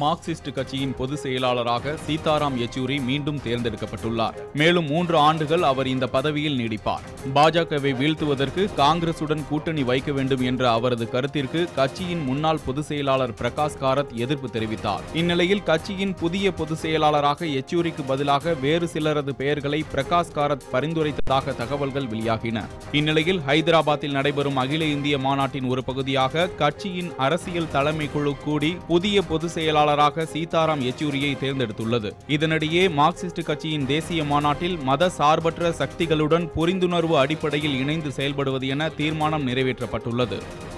Marxist கட்சியின் பொதுச் செயலாளராக சீதாராம் யெச்சூரி மீண்டும் தேர்ந்தெடுக்கப்பட்டுள்ளார் மேலும் மூன்று ஆண்டுகள் அவர் இந்த பதவியில் நீடிப்பார் பாஜகவை வீழ்த்துவதற்கு காங்கிரசுடன் கூட்டணி வைக்க வேண்டும் என்ற அவரது கருத்திற்கு கட்சியின் முன்னாள் பொதுச் செயலாளர் பிரகாஷ் காரத் எதிர்ப்பு தெரிவித்தார் இந்நிலையில் கட்சியின் புதிய பொதுச் செயலாளராக யெச்சூரிக்கு பதிலாக வேறு சிலரது பெயர்களை பிரகாஷ் காரத் பரிந்துரைத்ததாக தகவல்கள் வெளியாகின இந்நிலையில் ஹைதராபாத்தில் நடைபெறும் அகில இந்திய மாநாட்டின் ஒரு பகுதியாக கட்சியின் அரசியல் தலைமை குழு கூடி புதிய பொதுச் செயலாளராக சீதாராம் யெச்சூரியை தேர்ந்தெடுத்துள்ளது இதனிடையே மார்க்சிஸ்ட் கட்சியின் தேசிய மாநாட்டில் மத சார்பற்ற சக்திகளுடன் புரிந்துணர்வு அடிப்படையில் இணைந்து செயல்படுவது என தீர்மானம் நிறைவேற்றப்பட்டுள்ளது